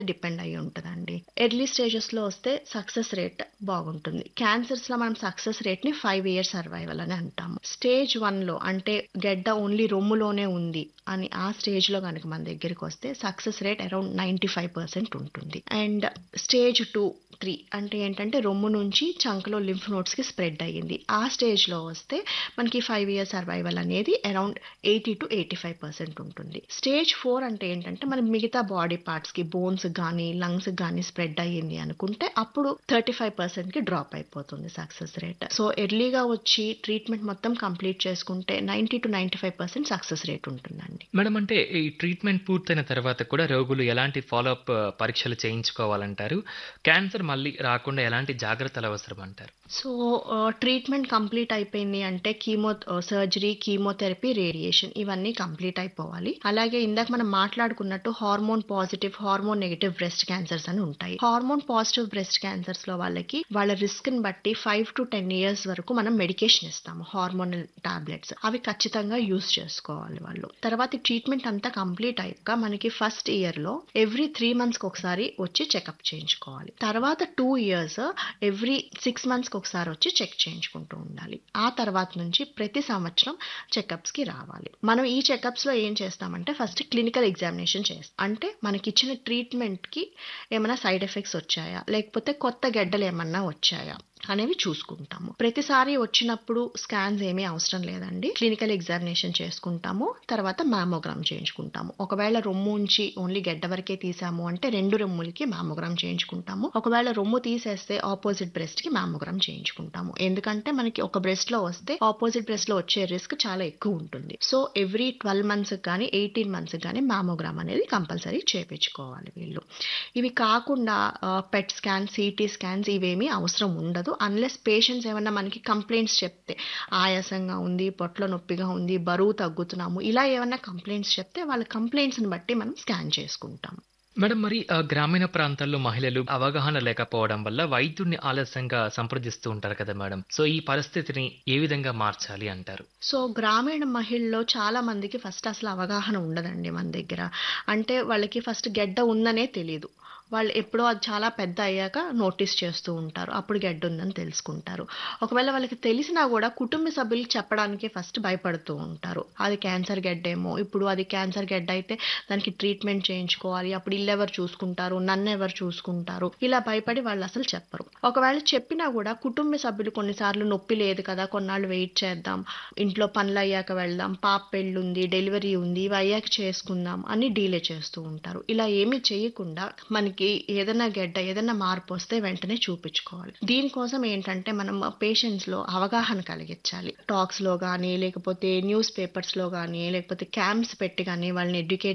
Depend అయ్యి ఉంటదండి. Early స్టేజెస్‌లో వస్తే సక్సెస్ రేట్ బాగుంటుంది. క్యాన్సర్స్‌లో మనం సక్సెస్ రేట్‌ని 5 ఇయర్స్ సర్వైవల్ అని అంటాము. స్టేజ్ 1లో అంటే గెడ్డ ఓన్లీ రొమ్ములోనే ఉంది అని ఆ స్టేజ్‌లో గనక మన దగ్గరికొస్తే సక్సెస్ రేట్ అరౌండ్ 95% ఉంటుంది. అండ్ స్టేజ్ 2, 3 అంటే ఏంటంటే రొమ్ము నుంచి చంకలో లింఫ్ నోడ్స్‌కి స్ప్రెడ్ అయ్యింది. ఆ స్టేజ్‌లో వస్తే మనకి 5 ఇయర్స్ సర్వైవల్ అనేది అరౌండ్ 80-85% ఉంటుంది. స్టేజ్ 4 అంటే ఏంటంటే మన మిగతా బాడీ పార్ట్స్‌కి బోన్స్ గానీ, లంగ్స్‌కి గానీ స్ప్రెడ్ అయ్యింది అనుకుంటే అప్పుడు 35%కి డ్రాప్ అయిపోతుంది సక్సెస్ రేట్. సో ఎర్లీగా వచ్చి ట్రీట్మెంట్ మొత్తం కంప్లీట్ చేసుకుంటే 90-95% సక్సెస్ రేట్ ఉంటుందండి. మేడం అంటే ఈ ట్రీట్మెంట్ పూర్తయిన తర్వాత కూడా రోగులు ఎలాంటి ఫాలో అప్ పరీక్షలు చేయించుకోవాలంటారు? క్యాన్సర్ మళ్ళీ రాకుండా ఎలాంటి జాగ్రత్తలు అవసరం అంటారు? సో ఆహ్, ట్రీట్మెంట్ కంప్లీట్ అయిపోయింది అంటే కీమో ఆహ్, సర్జరీ, కీమోథెరపీ, రేడియేషన్ ఇవన్నీ కంప్లీట్ అయిపోవాలి. అలాగే ఇందాక మనం మాట్లాడుకున్నట్టు hormone positive, hormone negative breast cancers అని ఉంటాయి. హార్మోన్ పాజిటివ్ బ్రెస్ట్ క్యాన్సర్స్‌లో వాళ్ళకి వాళ్ళ రిస్క్‌ని బట్టి 5-10 ఇయర్స్ వరకు మనం మెడికేషన్ ఇస్తాము. Hormonal tablets. అవి ఖచ్చితంగా యూజ్ చేసుకోవాలి వాళ్ళు. తర్వాత ఈ ట్రీట్మెంట్ అంతా కంప్లీట్ అయ్యాక మనకి ఫస్ట్ ఇయర్‌లో ఎవ్రీ 3 మంత్స్‌కి ఒకసారి వచ్చి చెకప్ చేయించుకోవాలి. తర్వాత 2 ఇయర్స్ ఎవ్రీ 6 మంత్స్‌కి ఒకసారి వచ్చి చెక్ చేయించుకుంటూ ఉండాలి. ఆ తర్వాత నుంచి ప్రతి సంవత్సరం చెకప్స్‌కి రావాలి. మనం ఈ చెకప్స్‌లో ఏం చేస్తామంటే ఫస్ట్ క్లినికల్ ఎగ్జామినేషన్ చేస్తాం. అంటే మనకిచ్చిన ట్రీట్మెంట్‌కి ఏమైనా సైడ్ ఎఫెక్ట్స్ వచ్చాయా? లేకపోతే కొత్త గెడ్డలు ఏమన్నా వచ్చాయా? అనేవి చూసుకుంటాము. ప్రతిసారి వచ్చినప్పుడు స్కాన్స్ ఏమీ అవసరం లేదండి. క్లినికల్ ఎగ్జామినేషన్ చేసుకుంటాము. తర్వాత మామోగ్రామ్ చేయించుకుంటాము. ఒకవేళ రొమ్ము ఉంచి ఓన్లీ గెడ్డ వరకే తీసాము అంటే 2 రొమ్ములకి మామోగ్రామ్ చేయించుకుంటాము. ఒకవేళ రొమ్ము తీసేస్తే ఆపోజిట్ బ్రెస్ట్‌కి మామోగ్రామ్ చేయించుకుంటాము. ఎందుకంటే మనకి ఒక బ్రెస్ట్‌లో వస్తే ఆపోజిట్ బ్రెస్ట్‌లో వచ్చే రిస్క్ చాలా ఎక్కువ ఉంటుంది. సో ఎవ్రీ 12 మంత్స్‌కి గానీ, 18 మంత్స్‌కి గానీ మామోగ్రామ్ అనేది కంపల్సరీ చేపించుకోవాలి వీళ్ళు. ఇవి కాకుండా ఆహ్, పెట్ స్కాన్, సీటీ స్కాన్స్ ఇవేమీ అవసరం ఉండదు. అన్‌లెస్ పేషెంట్స్ ఏమన్నా మనకి కంప్లెయింట్స్ చెప్తే ఆయాసంగా ఉంది, పొట్టలో నొప్పిగా ఉంది, బరువు తగ్గుతున్నాము ఇలా ఏమన్నా కంప్లెయింట్స్ చెప్తే వాళ్ళ కంప్లెయింట్స్‌ని బట్టి మనం స్కాన్ చేసుకుంటాం. మేడం మరి ఆహ్, గ్రామీణ ప్రాంతాల్లో మహిళలు అవగాహన లేకపోవడం వల్ల వైద్యుడిని ఆలస్యంగా సంప్రదిస్తూ ఉంటారు కదా మేడం. సో ఈ పరిస్థితిని ఏ విధంగా మార్చాలి అంటారు? సో గ్రామీణ మహిళల్లో చాలా మందికి ఫస్ట్ అసలు అవగాహన ఉండదండి మన దగ్గర. అంటే వాళ్ళకి ఫస్ట్ గెడ్డ ఉందనే తెలీదు. వాళ్ళు ఎప్పుడో అది చాలా పెద్ద అయ్యాక నోటీస్ చేస్తూ ఉంటారు. అప్పుడు గెడ్డ ఉందని తెలుసుకుంటారు. ఒకవేళ వాళ్ళకి తెలిసినా గూడా కుటుంబ సభ్యులకి చెప్పడానికి ఫస్ట్ భయపడుతూ ఉంటారు. అది క్యాన్సర్ గెడ్డేమో, ఇప్పుడు అది క్యాన్సర్ గెడ్డ అయితే దానికి ట్రీట్మెంట్ చేయించుకోవాలి. అప్పుడు ఇల్లెవరు చూసుకుంటారు? నన్నెవరు చూసుకుంటారు? ఇలా భయపడి వాళ్ళు అసలు చెప్పరు. ఒకవేళ చెప్పినా గూడా కుటుంబ సభ్యులు కొన్నిసార్లు నొప్పి లేదు కదా! కొన్నాళ్ళు వెయిట్ చేద్దాం. ఇంట్లో పనులయ్యాక వెళ్దాం. పాప పెళ్లుంది, డెలివరీ ఉంది. ఇవి అయ్యాక చేసుకుందాం అని డీలే చేస్తూ ఉంటారు. ఇలా ఏమీ చేయకుండా మనకి ఏదైనా గెడ్డ, ఏదైనా మార్పొస్తే వెంటనే చూపించుకోవాలి. దీనికోసం ఏంటంటే మనం పేషెంట్స్‌లో అవగాహన కలిగించాలి. టాక్స్‌లో గానీ, లేకపోతే న్యూస్ పేపర్స్‌లో గానీ, లేకపోతే క్యాంప్స్ పెట్టి గానీ వాళ్ళని ఎడ్యుకేట్